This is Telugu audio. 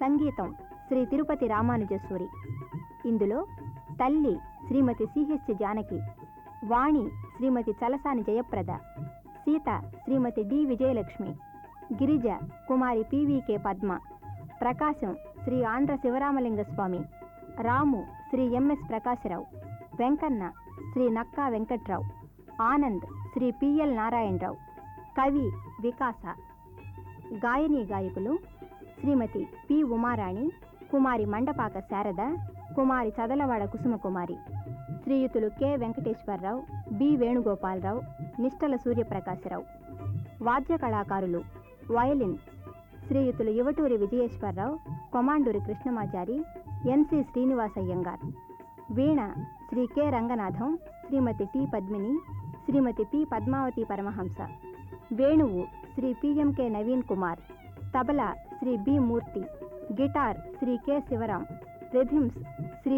సంగీతం శ్రీ తిరుపతి రామానుజస్వరి ఇందులో తల్లి Srimathi CH Janaki Vani Srimathi Chalasani Jayaprada Sita Srimathi D Vijayalakshmi Girija Kumari PVK Padma Prakasam Sri Andhra Sivaramalinga Swami Ramu Sri MS Prakasarao Venkanna Sri Nakka Venkatrao Anand Sri PL Narayanarao కవి వికాస గాయని గాయకులు శ్రీమతి పి ఉమారాణి కుమారి మండపాక శారద కుమారి చదలవాడ కుసుమకుమారి శ్రీయుతులు కె వెంకటేశ్వరరావు బి వేణుగోపాలరావు నిష్టల సూర్యప్రకాశరావు వాద్య కళాకారులు వయలిన్ శ్రీయుతులు యువటూరి విజయేశ్వరరావు కొమాండూరి కృష్ణమాచారి ఎన్సి శ్రీనివాసయ్యంగార్ వీణ శ్రీ కె రంగనాథం శ్రీమతి టి పద్మిని శ్రీమతి పి పద్మావతి పరమహంస వేణువు Sri PMK Naveen Kumar tabla Sri B Murthy guitar Sri K Sivaram rhythms Shri